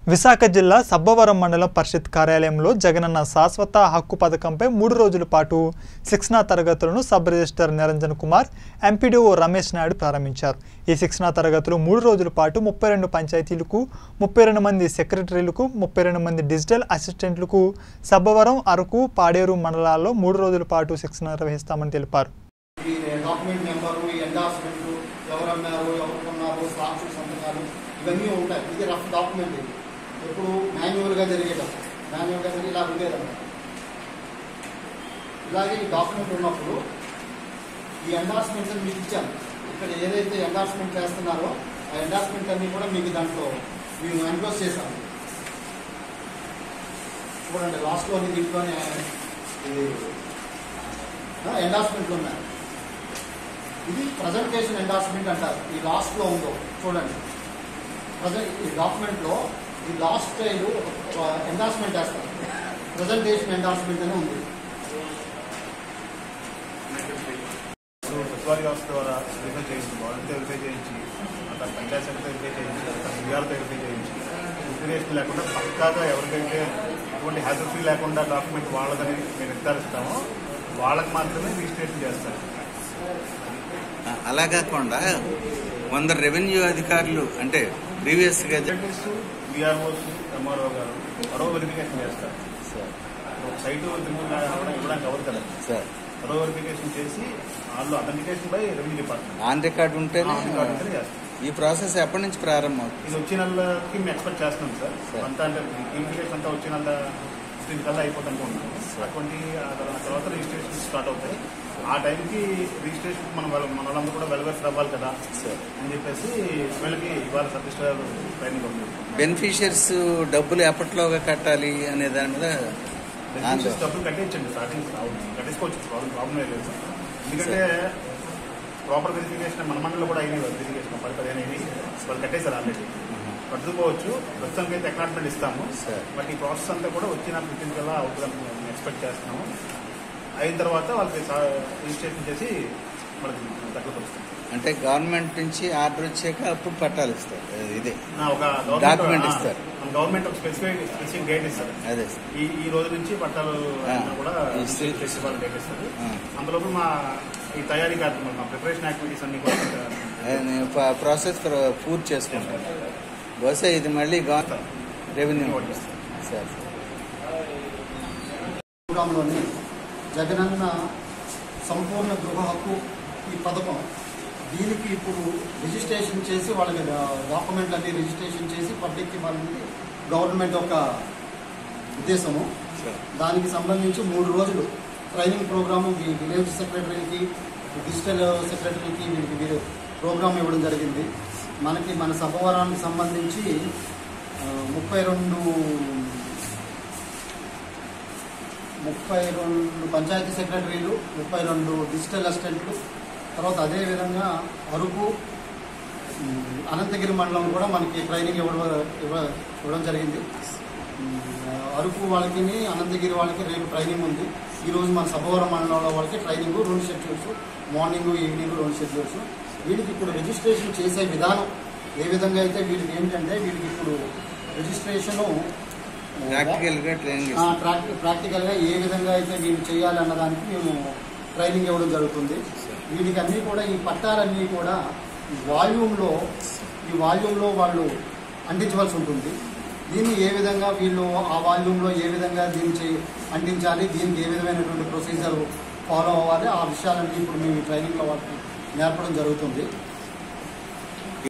విశాఖ జిల్లా సబ్బవరం మండలం పరిషత్ కార్యాలయంలో జగనన్న శాశ్వత హక్కు పథకంపై మూడు రోజుల పాటు శిక్షణా తరగతులను sub register Niranjan Kumar MPDO Ramesh Naidu ప్రారంభించారు ఈ శిక్షణా తరగతులు మూడు రోజుల పాటు ముప్పై రెండు పంచాయతీలకు ముప్పై రెండు మంది సెక్రటరీలకు ముప్పై రెండు మంది డిజిటల్ అసిస్టెంట్లకు సబ్బవరం అరకు పాడేరు మండలాల్లో మూడు రోజుల పాటు శిక్షణ నిర్వహిస్తామని తెలిపారు ఈ డాక్యుమెంట్ నెంబరు ఈ ఎండార్స్మెంట్ ఎవరన్నారు ఎవరు కొన్నారు సాక్షి సంతకాలు ఇవన్నీ ఉంటాయి ఇది రఫ్ డాక్యుమెంట్ ఇది ఎప్పుడు మాన్యువల్గా జరిగేటప్పుడు మాన్యువల్గా జరిగి ఇలా ఉండేదన్నమాట ఇలాగే ఈ డాక్యుమెంట్ ఉన్నప్పుడు ఈ ఎండార్స్మెంట్స్ మీకు ఇచ్చాను ఇక్కడ ఏదైతే ఎండార్స్మెంట్ చేస్తున్నారో ఆ ఎండార్స్మెంట్ అన్ని కూడా మీకు దాంట్లో మేము ఎన్క్లోజ్ చేశాము చూడండి లాస్ట్లో అన్ని దీంట్లోనే ఇది ఎండార్స్మెంట్లు ఉన్నాయి ఇది ప్రజెంటేషన్ ఎండార్స్మెంట్ అంటారు ఈ లాస్ట్ లో ఉందో చూడండి ప్రజెంట్ ఈ డాక్యుమెంట్ లో ఈ లాస్ట్ స్టైల్ ఎండార్స్మెంట్ వేస్తారు ప్రజెంటేషన్ ఎండార్స్మెంట్ అని ఉంది సచివాలయ వ్యవస్థ ద్వారా వెరిఫై చేయించి వాలంటీర్ వెరిఫై చేయించి తర్వాత పంచాయత్ సెక్రటరీ వెరిఫై చేయించి తర్వాత విఆర్తో వెరిఫై చేయించి ఇన్ఫర్మేషన్ లేకుండా పక్కాగా ఎవరికైతే ఎటువంటి హ్యాజర్ ఫీ లేకుండా డాక్యుమెంట్ వాళ్ళదని మేము నిర్ధారిస్తామో వాళ్ళకి మాత్రమే రిజిస్ట్రేషన్ చేస్తారు ఆ, అలా కాకుండా కొందరు రెవెన్యూ అధికారులు అంటే ప్రీవియస్ గా జ- సెక్రటరీస్ విఆర్ఓస్ ఎంఆర్ఓ గారు మరో వెరిఫికేషన్ చేస్తారు ఒక సైట్ ఇవ్వడానికి ఎవరు కదా సార్ మరో వెరిఫికేషన్ చేసి వాళ్ళు authentication by revenue department on record ఉంటేనే ఉంటేనే చేస్తారు ఈ ప్రాసెస్ ఎప్పటి నుంచి ప్రారంభం అవుతుంది ఇది వచ్చే నెలకి మేము ఎక్స్పెక్ట్ చేస్తున్నాం సార్ సార్. అంతా అంటే ఇన్విటేషన్ అంతా వచ్చే నెల ఫిఫ్టీన్ కల్లా అయిపోతుంది అనుకుంటున్నాం అటువంటి ఆ తర్వా- ఆ తర్వాత రిజిస్ట్రేషన్ స్టార్ట్ అవుతాయి ఆ టైంకి రిజిస్ట్రేషన్ మనం వాళ్ళ- మన వాళ్ళందరూ కూడా వెల్వేర్స్ అవ్వాలి కదా సార్ అని చెప్పేసి వీళ్ళకి ఇవాళ సర్టిస్ట్ ట్రైనింగ్ ఉంది బెనిఫిషియర్స్ డబ్బులు ఎప్పటిలోగా కట్టాలి అనే దాని మీద బెనిఫిషియర్స్ డబ్బులు కట్టించండి స్టార్టింగ్ కట్టించుకోవచ్చు ప్రాబ్లం ప్రాబ్లం లేదు సార్. ఎందుకంటే ప్రాపర్ వెరిఫికేషన్ మన మండలిలో కూడా అయినాయి వెరిఫికేషన్ పది పదిహేను అయినాయి వాళ్ళు కట్టేశారు ఆల్రెడీ కట్టుకోవచ్చు ప్రస్తుతానికి అయితే అక్నాట్మెంట్ ఇస్తాము సార్. బట్ ఈ ప్రాసెస్ అంతా కూడా వచ్చిన ఫిఫ్టీన్ కల్లా అవుతుందని మేము ఎక్స్పెక్ట్ చేస్తున్నాము అయిన తర్వాత వాళ్ళకి సా- రిజిస్ట్రేషన్ చేసి మనకి దగ్గరకు వస్తుంది అంటే గవర్నమెంట్ నుంచి ఆర్డర్ వచ్చాక అప్పుడు పట్టాలు ఇస్తారు ఇదే ఆ, ఒక Document గవర్నమెంట్ ఇస్తారు. మన గవర్నమెంట్ ఒక స్పెసిఫిక్ స్పెసిఫిక్ గైడ్ ఇస్తారు అదే సార్ ఈ ఈ రోజు నుంచి పట్టాలు ఆ. అన్నీ కూడా ఈ స్టే- ఫెస్టివల్ డేట్ ఇస్తారు ఆ. అందులోపు మా ఈ తయారీ కార్యక్రమం మా ప్రిపరేషన్ యాక్టివిటీస్ అన్ని కూడా అదే నేను ప- ప్రాసెస్ ప్ర- పూర్తి చేసుకుంటాను బహుశా ఇది మళ్ళీ గవర్నమెంట్ రెవెన్యూ సార్ ప్రోగ్రాంలోని జగనన్న సంపూర్ణ గృహ హక్కు ఈ పథకం దీనికి ఇప్పుడు రిజిస్ట్రేషన్ చేసి వాళ్ళకి డాక్యుమెంట్ అన్ని రిజిస్ట్రేషన్ చేసి పబ్లిక్ ఇవ్వాలనేది గవర్నమెంట్ ఒక ఉద్దేశము సార్ దానికి సంబంధించి మూడు రోజులు ట్రైనింగ్ ప్రోగ్రాము వి- విలేజ్ సెక్రటరీకి డిజిటల్ సెక్రటరీకి వీరికి వీరు ప్రోగ్రామ్ ఇవ్వడం జరిగింది మనకి మన సభవరానికి సంబంధించి ఆ, ముప్పై రెండు ముప్పై రెండు పంచాయతీ సెక్రటరీలు ముప్పై రెండు డిజిటల్ అసిస్టెంట్లు తర్వాత అదేవిధంగా అరకు ఉమ్, అనంతగిరి మండలం కూడా మనకి ట్రైనింగ్ ఇవ్వడం ఇవ్వ- ఇవ్వడం జరిగింది ఉమ్, అరకు వాళ్ళకి అనంతగిరి వాళ్ళకి రేపు ట్రైనింగ్ ఉంది ఈ రోజు మన సభవరం మండలంలో వాళ్ళకి ట్రైనింగ్ రెండు షెడ్యూల్స్ మార్నింగ్ ఈవినింగ్ రెండు షెడ్యూల్స్ వీళ్ళకి ఇప్పుడు రిజిస్ట్రేషన్ చేసే విధానం ఏ విధంగా అయితే వీళ్ళకి ఏంటంటే వీళ్ళకి ఇప్పుడు రిజిస్ట్రేషను ప్రాక్టికల్ గా ట్రైనింగ్ ఆ, ఇస్తారు ప్రాక్టి- ప్రాక్టికల్ గా ఏ విధంగా అయితే వీళ్ళు చేయాలి అన్నదానికి మేము ట్రైనింగ్ ఇవ్వడం జరుగుతుంది వీటికి అన్నీ కూడా ఈ పట్టాలన్నీ కూడా వాల్యూమ్లో ఈ వాల్యూమ్లో వాళ్ళు అంటించవలసి ఉంటుంది దీన్ని ఏ విధంగా వీళ్ళు ఆ వాల్యూమ్లో ఏ విధంగా దీన్ని చేయి అంటించాలి దీనికి ఏ విధమైనటువంటి ప్రొసీజర్ ఫాలో అవ్వాలి ఆ విషయాలన్నీ ఇప్పుడు మేము ఈ ట్రైనింగ్లో వాళ్ళకి నేర్పడం జరుగుతుంది